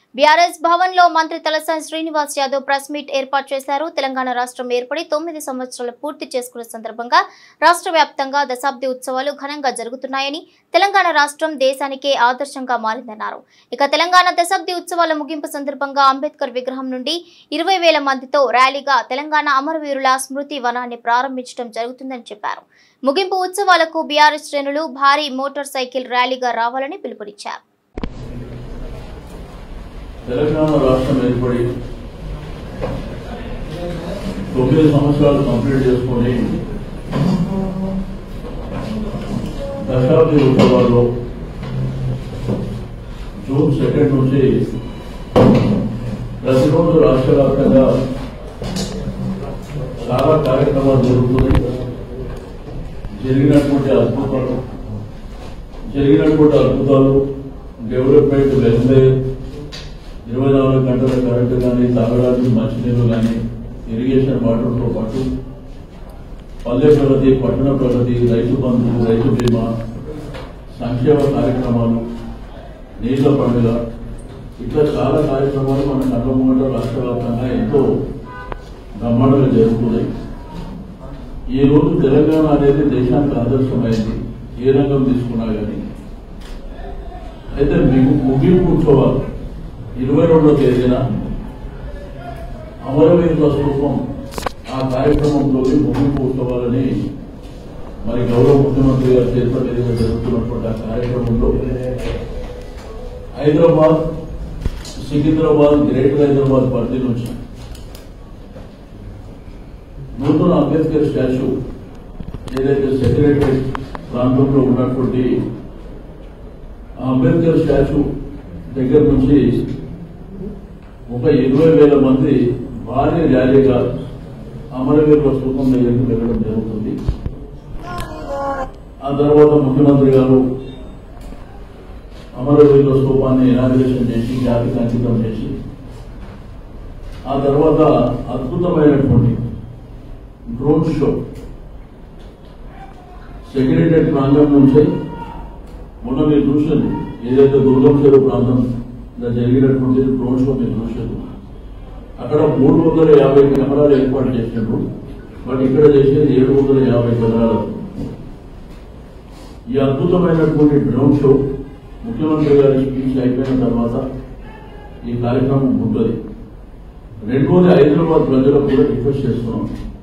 BRS Bhavan లో మంత్రి Talasani Srinivas Yadav press meet ఏర్పాటు చేశారు తెలంగాణ రాష్ట్రం ఏర్పడి తొమ్మిది సంవత్సరాలు పూర్తి చేసుకున్న సందర్భంగా రాష్ట్ర వ్యాప్తంగా దశాబ్ది ఉత్సవాలు ఘనంగా జరుగుతున్నాయని తెలంగాణ రాష్ట్రం దేశానికే ఆదర్శంగా మారిందన్నారు ఇక తెలంగాణ దశాబ్ది ఉత్సవాల ముగింపు సందర్భంగా అంబేద్కర్ విగ్రహం నుండి ఇరవై వేల మందితో ర్యాలీగా తెలంగాణ అమరవీరుల స్మృతి వనాన్ని ప్రారంభించడం జరుగుతుందని చెప్పారు ముగింపు ఉత్సవాలకు బీఆర్ఎస్ శ్రేణులు భారీ మోటార్ సైకిల్ ర్యాలీగా రావాలని పిలుపునిచ్చారు తెలంగాణ రాష్ట్రం ఏర్పడి తొమ్మిది సంవత్సరాలు కంప్లీట్ చేసుకొని దశాబ్ది ఉత్సవాల్లో జూన్ సెకండ్ నుంచి ప్రతిరోజు రాష్ట్ర వ్యాప్తంగా చాలా కార్యక్రమాలు జరుగుతున్నాయి జరిగినటువంటి అద్భుతాలు జరిగినటువంటి అద్భుతాలు డెవలప్మెంట్ వెల్ఫేర్ ఇరవై నాలుగు గంటల కరెంటు కానీ తాగడానికి మంచినీళ్ళు కానీ ఇరిగేషన్ వాటర్తో పాటు పల్లె ప్రగతి పట్టణ ప్రగతి రైతు బంధు రైతు బీమా సంక్షేమ కార్యక్రమాలు నీళ్ల పండుగ ఇట్లా చాలా కార్యక్రమాలు మన నల్లమూట రాష్ట్ర వ్యాప్తంగా ఎంతో బ్రహ్మాండంగా జరుగుతున్నాయి ఈ రోజు తెలంగాణ అనేది దేశానికి ఆదర్శమైంది ఏ రంగం తీసుకున్నా కానీ అయితే మీకు ముగింపు ఉత్సవాలు ఇరవై రెండో తేదీన అమరవీరుల స్థూపం ఆ కార్యక్రమంలోని ముగింపు ఉత్సవాలని మరి గౌరవ ముఖ్యమంత్రి గారి చేతుల మీదుగా జరుగుతున్నటువంటి ఆ కార్యక్రమంలో హైదరాబాద్ సికింద్రాబాద్ గ్రేటర్ హైదరాబాద్ పరిధి నుంచి నూతన అంబేద్కర్ స్టాచ్యూ ఏదైతే సెక్రటరీ ప్రాంతంలో ఉన్నటువంటి ఆ అంబేద్కర్ స్టాచ్యూ దగ్గర నుంచి ఒక ఇరవై వేల మంది భారీ ర్యాలీగా అమరవీరుల స్థూపం దగ్గరికి వెళ్ళడం జరుగుతుంది ఆ తర్వాత ముఖ్యమంత్రి గారు అమరవీరుల స్థూపాన్ని ఇనాగ్రేషన్ చేసి జాతికి అంకితం చేసి ఆ తర్వాత అద్భుతమైనటువంటి డ్రోన్ షో సెక్రటరీ ప్రాంతం నుంచే మొన్న మీరు చూసింది ఏదైతే దుర్గం చెరువు ప్రాంతం ఇలా జరిగినటువంటి డ్రోన్ షో మీరు చూసారు అక్కడ మూడు వందల యాభై కెమెరాలు ఏర్పాటు చేసినారు బట్ ఇక్కడ చేసేది ఏడు వందల యాభై కెమెరాలు ఈ అద్భుతమైనటువంటి డ్రోన్ షో ముఖ్యమంత్రి గారి స్పీచ్ అయిపోయిన తర్వాత ఈ కార్యక్రమం ఉంటుంది రెండోది హైదరాబాద్ ప్రజలకు కూడా రిక్వెస్ట్ చేస్తున్నాం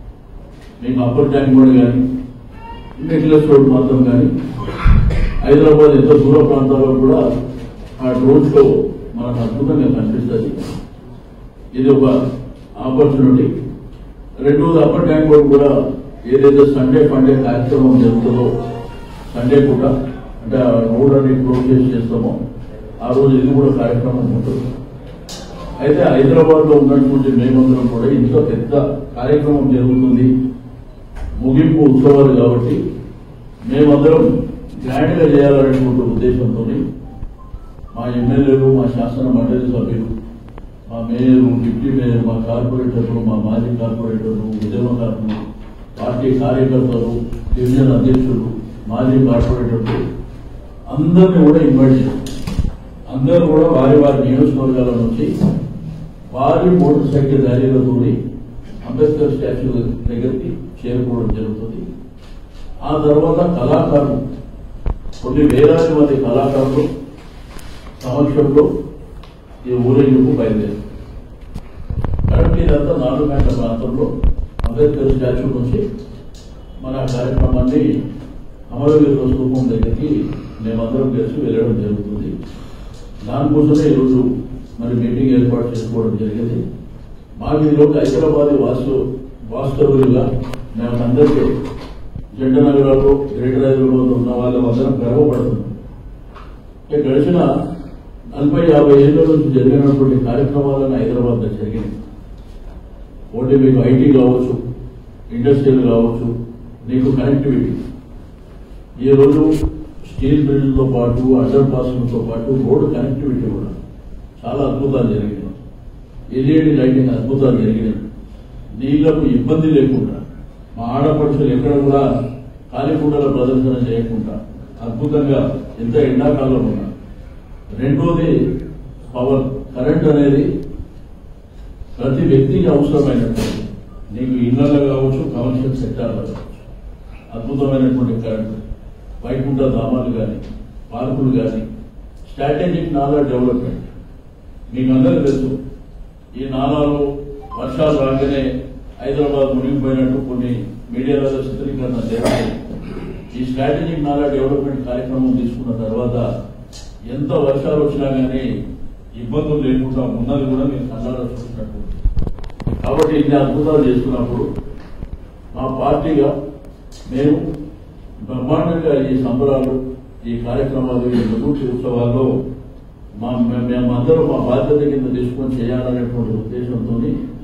మీకు అప్పర్ ట్యాంక్ కూడా కానీ నెక్లెస్ రోడ్ మాత్రం కానీ హైదరాబాద్ ఎంత దూర ప్రాంతాల్లో కూడా ఆ డ్రోన్ షో మనకు అద్భుతంగా కనిపిస్తుంది ఇది ఒక ఆపర్చునిటీ రెండోది అప్పర్ ట్యాంక్ రోడ్ కూడా ఏదైతే సండే ఫండే కార్యక్రమం జరుగుతుందో సండే పూట అంటే ఆ రోడ్ అని క్లోజ్ చేసి చేస్తామో ఆ రోజు ఇది కూడా కార్యక్రమం ఉంటుంది అయితే హైదరాబాద్ లో ఉన్నటువంటి మేమందరం కూడా ఇంత పెద్ద కార్యక్రమం జరుగుతుంది ముగింపు ఉత్సవాలు కాబట్టి మేమందరం గ్రాండ్ గా చేయాలనేటువంటి ఉద్దేశంతో మా ఎమ్మెల్యేలు మా శాసన మండలి సభ్యులు మా మేయరు డిప్యూటీ మేయర్ మా కార్పొరేటర్లు మా మాజీ కార్పొరేటర్లు ఉద్యమకారులు పార్టీ కార్యకర్తలు డివిజన్ అధ్యక్షులు మాజీ కార్పొరేటర్లు అందరినీ కూడా ఇన్వైట్ చేశాం అందరూ కూడా వారి వారి నియోజకవర్గాల నుంచి భారీ మోటార్ సైకిల్ ర్యాలీలతో అంబేద్కర్ స్టాచ్యూ దగ్గరికి చేరుకోవడం జరుగుతుంది ఆ తర్వాత కళాకారులు కొన్ని వేలాది మంది కళాకారులు సమక్షంలో ఈ ఊరేగింపు బయలుదేరు కాబట్టి ఇదంతా నాలుగు గంటల ప్రాంతంలో అంబేద్కర్ స్టాచ్యూ నుంచి మన కార్యక్రమాన్ని అమరవీరుల స్థూపం దగ్గరికి మేమందరం కలిసి వెళ్ళడం జరుగుతుంది దానికోసమే ఈరోజు మరి మీటింగ్ ఏర్పాటు చేసుకోవడం జరిగింది మాకు ఈరోజు హైదరాబాద్ వాసు వాస్తవులుగా మేము అందరికీ జెండా నగరాలు గ్రేటర్ హైదరాబాద్ ఉన్న వాళ్ళందరం గర్వపడుతున్నాం ఇక గడిచిన నలభై యాభై ఏళ్ళ నుంచి జరిగినటువంటి కార్యక్రమాలను హైదరాబాద్లో జరిగినాయి ఒకటి మీకు ఐటీ కావచ్చు ఇండస్ట్రియల్ కావచ్చు నీకు కనెక్టివిటీ ఈ రోజు స్టీల్ బ్రిడ్జ్తో పాటు అండర్ పాస్లతో పాటు రోడ్డు కనెక్టివిటీ కూడా చాలా అద్భుతాలు జరిగినాయి ఎల్ఈడి లైటింగ్ అద్భుతాలు జరిగినాయి నీళ్లకు ఇబ్బంది లేకుండా మా ఆడపడుచులు ఎక్కడ కూడా కాలికుండల ప్రదర్శన చేయకుండా అద్భుతంగా ఎంత ఎండాకాలం ఉన్నా రెండోది పవర్ కరెంట్ అనేది ప్రతి వ్యక్తికి అవసరమైనటువంటి నీకు ఇళ్లలో కావచ్చు కమర్షియల్ సెక్టార్లో కావచ్చు అద్భుతమైనటువంటి కరెంట్ వైకుంఠ ధామాలు కానీ పార్కులు కానీ స్ట్రాటజిక్ నాలా డెవలప్మెంట్ మీకు అందరికీ తెలుసు ఈ నాలాలు వర్షాలు రాగానే హైదరాబాద్ మునిగిపోయినట్టు కొన్ని మీడియాలలో చిత్రీకరణ జరిగాయి ఈ స్ట్రాటజిక్ నాలా డెవలప్మెంట్ కార్యక్రమం తీసుకున్న తర్వాత ఎంత వర్షాలు వచ్చినా కానీ ఇబ్బందులు లేకుండా ఉన్నది కూడా మీరు కళ్ళారా చూసినట్టు కాబట్టి ఇన్ని అద్భుతాలు చేస్తున్నప్పుడు మా పార్టీగా మేము బ్రహ్మాండంగా ఈ సంబరాలు ఈ కార్యక్రమాలు ఈ విభూతి ఉత్సవాల్లో మా మే- మేమందరం మా బాధ్యత కింద తీసుకొని చేయాలనేటువంటి ఉద్దేశంతో